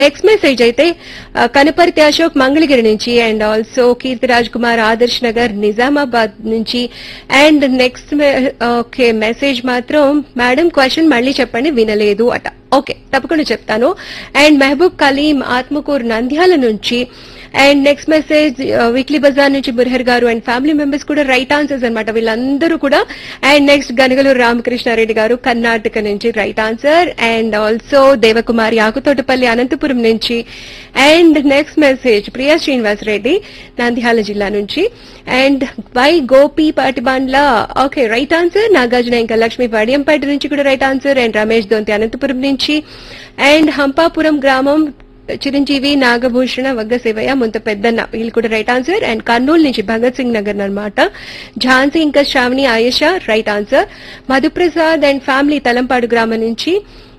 next message అయితే ఆ, కనపర్తి అశోక్ మంగళగిరి నుంచి అండ్ ఆల్సో కీర్తి రాజ్ కుమార్ ఆదర్శ్ నగర్ నిజామాబాద్ నుంచి అండ్ నెక్స్ట్ ఓకే మెసేజ్ మాత్రం మేడం క్వశ్చన్ మళ్ళీ చెప్పండి వినలేదు అట ఓకే తప్పకుండా చెప్తాను అండ్ మెహబూబ్ కలీం ఆత్మకూరు నంద్యాల నుంచి and next message weekly bazaar నుంచి బుర్హర్ గారు అండ్ ఫ్యామిలీ మెంబర్స్ కూడా రైట్ ఆన్సర్స్ అన్నమాట వీళ్ళందరూ కూడా అండ్ నెక్స్ట్ గనగలూరు రామకృష్ణారెడ్డి గారు కర్ణాటక నుంచి right answer and also Devakumari Akuthotapalli Anantapur నుంచి and next message Priya Srinivas Reddy Nandyal జిల్లా నుంచి and Y Gopi Patibandla okay right answer Nagarjuna ఇంకా లక్ష్మి వడియంపేట నుంచి కూడా right answer and Ramesh Donthi Anantapur నుంచి అండ్ హంపాపురం గ్రామం చిరంజీవి నాగభూషణ వగ్గ శివయ్య ముంత పెద్దన్న వీళ్ళు కూడా రైట్ ఆన్సర్ అండ్ కర్నూలు నుంచి భగత్ సింగ్ నగర్ అన్నమాట ఝాన్సీ ఇంకా Sravani Ayesha right answer Madhuprasad and family Talampadu గ్రామం నుంచి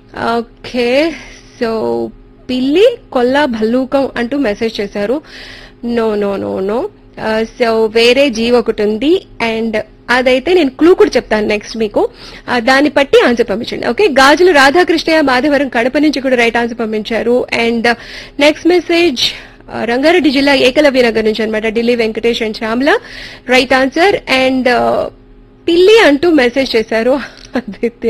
ఓకే సో పిల్లి కొల్లా భల్లూకం అంటూ మెసేజ్ చేశారు no no no no so వేరే జీవి ఒకటి ఉంది అండ్ అదైతే నేను క్లూ కూడా చెప్తాను నెక్స్ట్ మీకు ఆ, దాన్ని బట్టి ఆన్సర్ పంపించండి ఓకే గాజులు రాధాకృష్ణయ్య మాధవరం కడప నుంచి కూడా రైట్ ఆన్సర్ పంపించారు అండ్ నెక్స్ట్ మెసేజ్ రంగారెడ్డి జిల్లా ఏకలవ్య నగర్ నుంచి అనమాట Delhi Venkatesh and Shyamala right answer and పిల్లి అంటూ మెసేజ్ చేశారు ఆదిత్య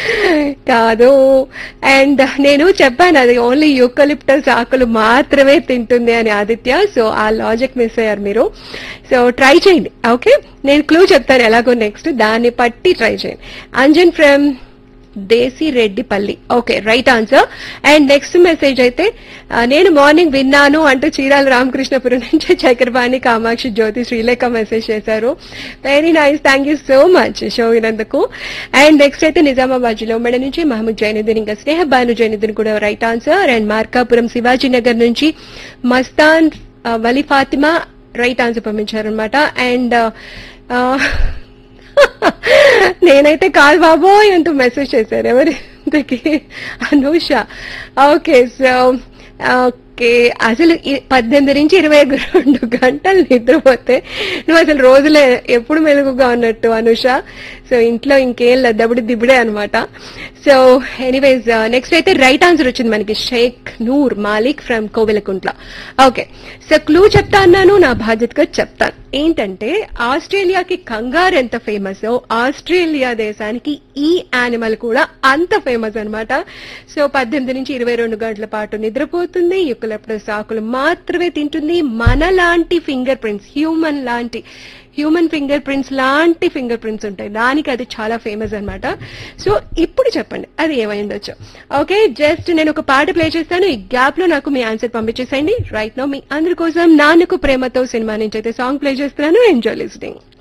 కాదు అండ్ నేను చెప్పాను అది ఓన్లీ యూకలిప్టస్ ఆకులు మాత్రమే తింటుంది అని ఆదిత్య సో ఆ లాజిక్ మిస్ అయ్యారు మీరు సో ట్రై చేయండి ఓకే నేను క్లూ చెప్తాను ఎలాగో నెక్స్ట్ దాన్ని పట్టి ట్రై చేయండి Anjan from Desi Reddipalli okay right answer and next message అయితే ఆ, నేను మార్నింగ్ విన్నాను అంటూ చీరాల రామకృష్ణపురం నుంచి చక్రపాణి కామాక్షి జ్యోతి శ్రీలేఖ మెసేజ్ చేశారు very nice thank you so much show వినందుకు అండ్ నెక్స్ట్ అయితే నిజామాబాద్ జిల్లా ఉమ్మడి నుంచి మహమ్మద్ జైనుద్దీన్ ఇంకా స్నేహ బాను జైనుద్దీన్ కూడా right answer and Markapuram Shivaji Nagar నుంచి మస్తాన్ ఆ, వలి ఫాతిమా రైట్ ఆన్సర్ పంపించారనమాట అండ్ నేనైతే కాదు బాబోయ్ అంటూ మెసేజ్ చేశారు ఎవరి ఇంతకీ అనూష ఓకే సో ఓకే అసలు ఈ పద్దెనిమిది నుంచి ఇరవై రెండు గంటలు నిద్రపోతే నువ్వు అసలు రోజులే ఎప్పుడు మెలుగుగా ఉన్నట్టు అనుష సో ఇంట్లో ఇంకేం లేదు దబుడి దిబుడే అనమాట సో ఎనీవేస్ నెక్స్ట్ అయితే రైట్ ఆన్సర్ వచ్చింది మనకి Sheikh Noor Malik from Kovelakuntla okay so clue చెప్తా అన్నాను నా బాధ్యతగా చెప్తాను ఏంటంటే ఆస్ట్రేలియాకి కంగారు ఎంత ఫేమస్ ఆస్ట్రేలియా దేశానికి ఈ యానిమల్ కూడా అంత ఫేమస్ అన్నమాట సో పద్దెనిమిది నుంచి ఇరవై రెండు గంటల పాటు నిద్రపోతుంది యుకలెప్టస్ ఆకులు మాత్రమే తింటుంది మన లాంటి ఫింగర్ ప్రింట్స్ హ్యూమన్ లాంటి హ్యూమన్ ఫింగర్ ప్రింట్స్ లాంటి ఫింగర్ ప్రింట్స్ ఉంటాయి దానికి అది చాలా ఫేమస్ అన్నమాట సో ఇప్పుడు చెప్పండి అది ఏమైందొచ్చు ఓకే జస్ట్ నేను ఒక పాట ప్లే చేస్తాను ఈ గ్యాప్ లో నాకు మీ ఆన్సర్ పంపించేసేయండి రైట్ నో మీ అందరి కోసం నాన్నకు ప్రేమతో సినిమా నుంచి అయితే సాంగ్ ప్లే చేస్తున్నాను ఎంజాయ్ లిస్నింగ్